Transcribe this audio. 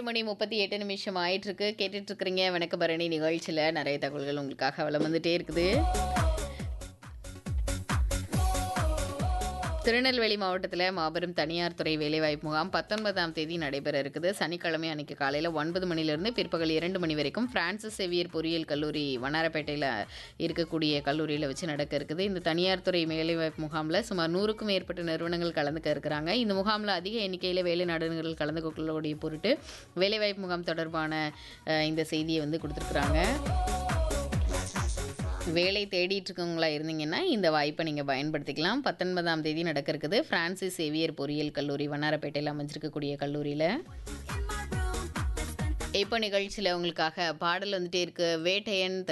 மணி முப்பத்தி எட்டு நிமிஷம் ஆயிட்டு இருக்கு கேட்டுட்டு இருக்கிறீங்க வணக்க பரணி நிகழ்ச்சியில் நிறைய தகவல்கள் உங்களுக்காக வளம் வந்துட்டே இருக்குது திருநெல்வேலி மாவட்டத்தில் மாபெரும் தனியார் துறை வேலைவாய்ப்பு முகாம் பத்தொன்பதாம் தேதி நடைபெற இருக்குது சனிக்கிழமை அன்னைக்கு காலையில் ஒன்பது மணிலேருந்து பிற்பகல் இரண்டு மணி வரைக்கும் பிரான்சிஸ் சேவியர் பொறியியல் கல்லூரி வண்ணாரப்பேட்டையில் இருக்கக்கூடிய கல்லூரியில் வச்சு நடக்க இருக்குது இந்த தனியார் துறை வேலைவாய்ப்பு முகாமில் சுமார் நூறுக்கும் மேற்பட்ட நிறுவனங்கள் கலந்துக்க இருக்கிறாங்க இந்த முகாமில் அதிக எண்ணிக்கையில் வேலை நாடுகள் கலந்து கொள்ளக்கூடிய பொருட்டு வேலைவாய்ப்பு முகாம் தொடர்பான அஹ், இந்த செய்தியை வந்து கொடுத்துருக்குறாங்க வேலை தேடிட்டு இருக்கவங்களா இருந்தீங்கன்னா இந்த வாய்ப்பை நீங்கள் பயன்படுத்திக்கலாம் பத்தொன்பதாம் தேதி நடக்க இருக்குது பிரான்சிஸ் சேவியர் பொறியியல் கல்லூரி வண்ணாரப்பேட்டையில் அமைஞ்சிருக்கக்கூடிய கல்லூரியில் இப்போ நிகழ்ச்சியில் உங்களுக்காக பாடல் வந்துட்டே இருக்கு வேட்டையன்